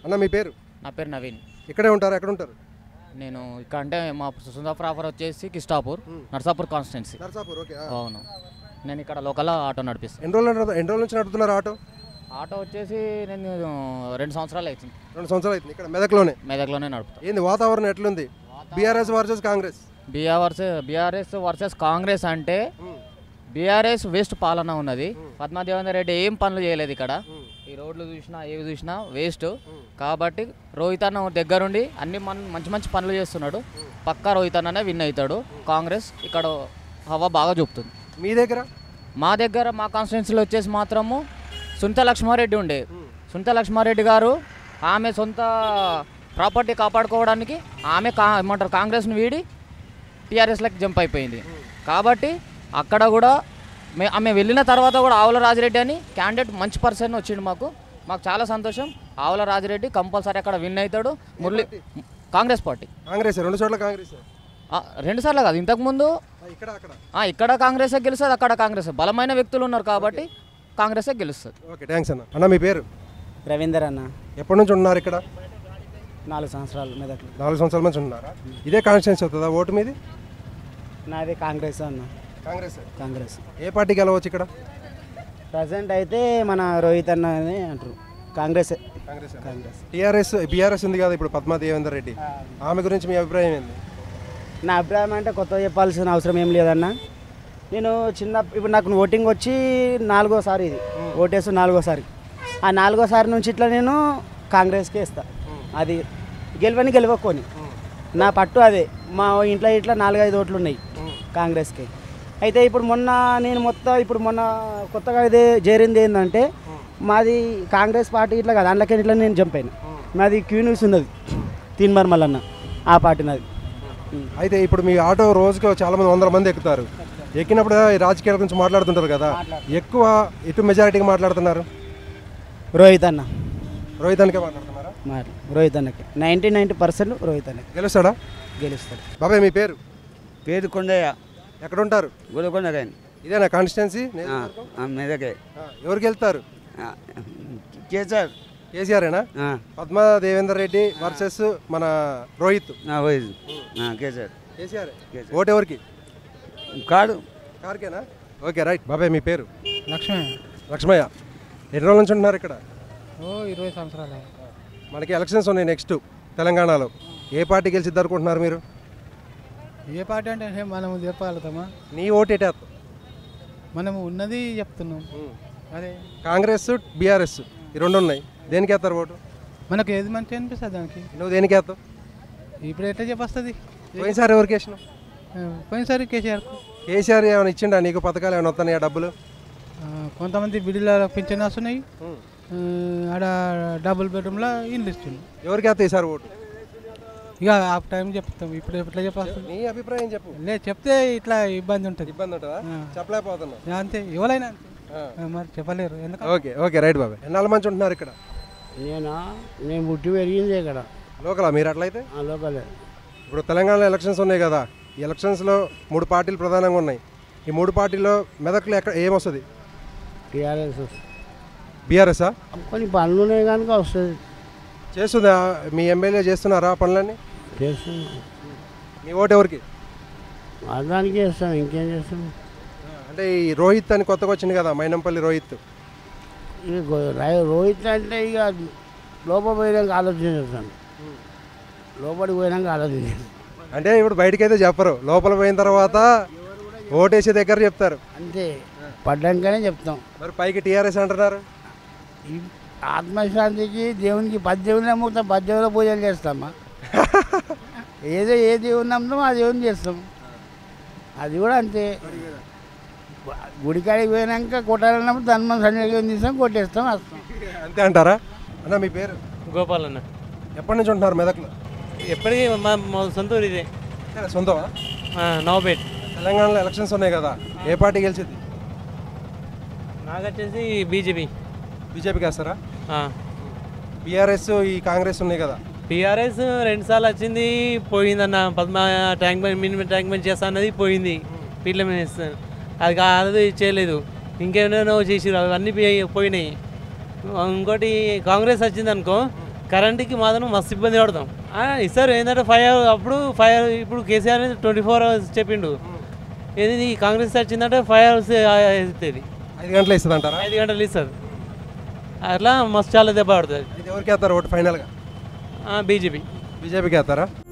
అన్న మీ పేరు నా పేరు నవీన్ ఇక్కడే ఉంటారు ఎక్కడ ఉంటారు నేను ఇక్కడ అంటే మా సుందా ప్రాపర్ వచ్చేసి కిస్టాపూర్ నర్సాపూర్ కాన్స్టిట్యున్సీ నర్సాపూర్ ఓకే అవును నేను ఇక్కడ లోకల్ ఆటో నడిపిస్తాను ఎన్ని రోజులు నడుపు- ఎన్ని రోజుల నుంచి నడుపుతున్నారు ఆటో ఆటో వచ్చేసి నేను రెండు సంవత్సరాలు అవుతుంది రెండు సంవత్సరాలు అవుతుంది ఇక్కడ మెదక్లోనే మెదక్లోనే నడుపుతాను ఏంది వాతావరణం ఎట్లుంది BRS versus Congress BRS BRS versus Congress అంటే బీఆర్ఎస్ వేస్ట్ పాలన ఉన్నది పద్మాదేవేందర్ రెడ్డి ఏం పనులు చేయలేదు ఇక్కడ ఈ రోడ్లు చూసినా ఏవి చూసినా వేస్ట్ కాబట్టి రోహిత్ అన్న దగ్గరుండి అన్ని మన మంచి మంచి పనులు చేస్తున్నాడు పక్కా రోహిత్ అన్ననే విన్ అవుతాడు కాంగ్రెస్ ఇక్కడ హవా బాగా చూపుతుంది మీ దగ్గర మా దగ్గర మా కాన్స్టిట్యున్సీలో వచ్చేసి మాత్రము సునీత లక్ష్మారెడ్డి ఉండే సునీత లక్ష్మారెడ్డి గారు ఆమె సొంత ప్రాపర్టీ కాపాడుకోవడానికి ఆమె కా ఏమంటారు కాంగ్రెస్ని వీడి టీఆర్ఎస్లోకి జంప్ అయిపోయింది కాబట్టి అక్కడ కూడా మే ఆమె వెళ్ళిన తర్వాత కూడా ఆవుల రాజిరెడ్డి అని క్యాండిడేట్ మంచి పర్సన్ వచ్చిండు మాకు మాకు చాలా సంతోషం ఆవుల రాజిరెడ్డి కంపల్సరీ అక్కడ విన్ అవుతాడు మురళి కాంగ్రెస్ పార్టీ కాంగ్రెస్ రెండు చోట్ల కాంగ్రెస్ ఆ, రెండు సార్లు కాదు ఇంతకుముందు ఇక్కడ అక్కడ ఆ, ఇక్కడ కాంగ్రెసే గెలుస్తుంది అక్కడ కాంగ్రెస్ బలమైన వ్యక్తులు ఉన్నారు కాబట్టి కాంగ్రెసే గెలుస్తుంది ఓకే థ్యాంక్స్ అన్న అన్న మీ పేరు రవీందర్ అన్న ఎప్పటి నుంచి ఉన్నారు ఇక్కడ నాలుగు సంవత్సరాలు మెదక్లో నాలుగు సంవత్సరాల నుంచి ఉన్నారా ఇదే కాన్స్టిట్యూన్సీ అవుతుందా ఓటు మీది నాది కాంగ్రెస్ అన్న కాంగ్రెస్ కాంగ్రెస్ ఏ పార్టీకి వెళ్ళవచ్చు ఇక్కడ ప్రజెంట్ అయితే మన రోహిత్ అన్న అని అంటారు కాంగ్రెస్ కాంగ్రెస్ కాంగ్రెస్ టీఆర్ఎస్ బీఆర్ఎస్ ఉంది కదా ఇప్పుడు పద్మా దేవేందర్ రెడ్డి ఆమె గురించి మీ అభిప్రాయం ఏంది నా అభిప్రాయం అంటే కొత్త చెప్పాల్సిన అవసరం ఏం లేదన్న నేను చిన్న ఇప్పుడు నాకు ఓటింగ్ వచ్చి నాలుగోసారి ఇది ఓటేసు నాలుగోసారి ఆ నాలుగోసారి నుంచి ఇట్లా నేను కాంగ్రెస్కే ఇస్తా అది గెలవని గెలవకొని నా పట్టు అదే మా ఇంట్లో ఇట్లా నాలుగైదు ఓట్లు ఉన్నాయి కాంగ్రెస్కి అయితే ఇప్పుడు మొన్న నేను మొత్తం ఇప్పుడు మొన్న కొత్తగా ఇదే చేరింది ఏంటంటే మాది కాంగ్రెస్ పార్టీ ఇట్లా కాదు అందులోకి ఇట్లా నేను జంప్ అయినా మాది క్యూ న్యూస్ ఉన్నది తీన్మార్ మల్లన్న ఆ పార్టీ నాది అయితే ఇప్పుడు మీ ఆటో రోజుకు చాలా మంది వందల మంది ఎక్కుతారు ఎక్కినప్పుడు ఈ రాజకీయాల గురించి మాట్లాడుతుంటారు కదా ఎక్కువ ఎటు మెజారిటీగా మాట్లాడుతున్నారు రోహిత్ అన్న రోహిత్ అనికే మాట్లాడుతున్నారా మరి రోహిత్ అన్నకి నైంటీ నైంటీ పర్సెంట్ రోహిత్ అన్నకి గెలుస్తాడా గెలుస్తాడు బాబాయ్ మీ పేరు పేరు కొండయ్య ఎక్కడ ఉంటారు గోలకొండ గాని ఇదేనా కాన్స్టిట్యున్సీ మెదకే ఎవరికి వెళ్తారు కేసర్ కేసీఆర్ఏనా పద్మా దేవేందర్ రెడ్డి వర్సెస్ మన రోహిత్ కేసర్ కేసీఆర్ కేసీఆర్. ఓటు ఎవరికి కాడు కార్కేనా ఓకే రైట్ బాబాయ్ మీ పేరు లక్ష్మి లక్ష్మయ్య ఎన్ని రోజుల నుంచి ఉంటున్నారు ఇక్కడ ఓ ఇరవై సంవత్సరాలు మనకి ఎలక్షన్స్ ఉన్నాయి నెక్స్ట్ తెలంగాణలో ఏ పార్టీ గెలిచిద్ది అనుకుంటున్నారు మీరు ఏ పార్టీ అంటే ఏం మనం చెప్పగలుగుతామా నీ ఓటు ఎటేస్తావు మనము ఉన్నది చెప్తున్నాం అదే కాంగ్రెస్ బీఆర్ఎస్ ఈ రెండు ఉన్నాయి దేనికి వేస్తారు ఓటు మనకు ఏది మంచి అనిపిస్తుంది దానికి నువ్వు దేనికి వేస్తావు ఇప్పుడు ఎట్లా చెప్పొస్తుంది పోయినసారి ఎవరికి వేసినావు పోయినసారి కేసీఆర్ కేసీఆర్ ఏమైనా ఇచ్చిండా నీకు పథకాలు ఏమైనా వస్తున్నాయా డబ్బులు కొంతమంది బిడ్డల పింఛన్ వస్తున్నాయి ఆ, ఆడ డబుల్ బెడ్రూమ్లో ఇల్లు ఇస్తుంది ఎవరికి వేస్తావు ఈసారి ఓటు ఇక ఆ టైం చెప్తాం ఇప్పుడు ఎట్లా చెప్పొస్తుంది నీ అభిప్రాయం చెప్పు లేదు చెప్తే ఇట్లా ఇబ్బంది ఉంటుంది ఇబ్బంది ఉంటుందా చెప్పలేకపోతున్నావు అంతే ఎవరైనా అంతే ఆ. ఆ, మరి చెప్పలేరు ఎందుకంటే ఓకే ఓకే రైట్ బాబాయ్ ఎన్నాళ్ళ మంచి ఉంటున్నారు ఇక్కడ నేనా నేను పుట్టి పెరిగింది ఇక్కడ లోకలా మీరు అట్లయితే ఆ లోకలే ఇప్పుడు తెలంగాణలో ఎలక్షన్స్ ఉన్నాయి కదా ఈ ఎలక్షన్స్లో మూడు పార్టీలు ప్రధానంగా ఉన్నాయి ఈ మూడు పార్టీల్లో మెదక్లో ఎక్కడ ఏమొస్తుంది టీఆర్ఎస్ బీఆర్ఎస్ఆ కొన్ని పనులు ఉన్నాయి కనుక వస్తుంది చేస్తుందా మీ ఎమ్మెల్యే చేస్తున్నారా ఆ పనులన్నీ చేస్తున్నాం మీ ఓటు ఎవరికి దానికి చేస్తాం ఇంకేం చేస్తాం అంటే ఈ రోహిత్ అని కొత్తగా వచ్చింది కదా మైనంపల్లి రోహిత్ ఇక గో- రై- రోహిత్ అంటే ఇక లోపల పోయినాక ఆలోచన చేస్తాను లోపలికి పోయినాక ఆలోచన చేస్తాను అంటే ఇప్పుడు బయటకి అయితే చెప్పరు లోపల పోయిన తర్వాత ఓటేసే దగ్గర చెప్తారు అంతే పడ్డాకనే చెప్తాం మరి పైకి టీఆర్ఎస్ అంటున్నారు ఈ ఆత్మశాంతికి దేవునికి పద్దెవులు నమ్ముతాం పద్దెవుల పూజలు చేస్తామా ఏదో ఏ దేవుని నమ్ముతామో ఆ దేవుని చేస్తాం అది కూడా అంతే గుడికాడికి పోయినాక కొట్టాలన్నప్పుడు ధర్మం సన్నిధిని తీస్తాం కొట్టేస్తాం వస్తాం అంతే అంటారా అన్న మీ పేరు గోపాల్ అన్న ఎప్పటి నుంచి ఉంటున్నారు మెదక్లో ఎప్పటికీ మా మా సొంత ఊరు ఇదే ఇక్కడ సొంతమా ఆ, నవపేట్ తెలంగాణలో ఎలక్షన్స్ ఉన్నాయి కదా ఏ పార్టీ గెలిచింది నాకు వచ్చేసి బీజేపీ బీజేపీకి వేస్తారా బీఆర్ఎస్ ఈ కాంగ్రెస్ ఉన్నాయి కదా టీఆర్ఎస్ రెండు సార్లు వచ్చింది పోయిందన్న Padma tank bund minimum tank bund చేస్తా అన్నది పోయింది పీట్ల మీద వేస్తాను. అది కాదు చేయలేదు ఇంకేమైనా చేసిరు అవన్నీ పోయి- పోయినాయి ఇంకోటి కాంగ్రెస్ వచ్చింది అనుకో కరెంట్కి మాత్రం మస్తు ఇబ్బంది పడతాం ఆ, ఇస్తారు ఏంటంటే ఫైవ్ అప్పుడు ఫైవ్ ఇప్పుడు కేసీఆర్ ట్వంటీ ఫోర్ అవర్స్ చెప్పిండు ఏది ఈ కాంగ్రెస్ వచ్చిందంటే ఫైవ్ అవర్స్ అవుతుంది ఐదు గంటలు ఇస్తుంది అంటారా ఐదు గంటలు ఇస్తారు అట్లా మస్తు చాలా దెబ్బ పడుతుంది ఇది ఎవరికి వేస్తారు ఓటు ఫైనల్గా బీజేపీ బీజేపీకి వేస్తారా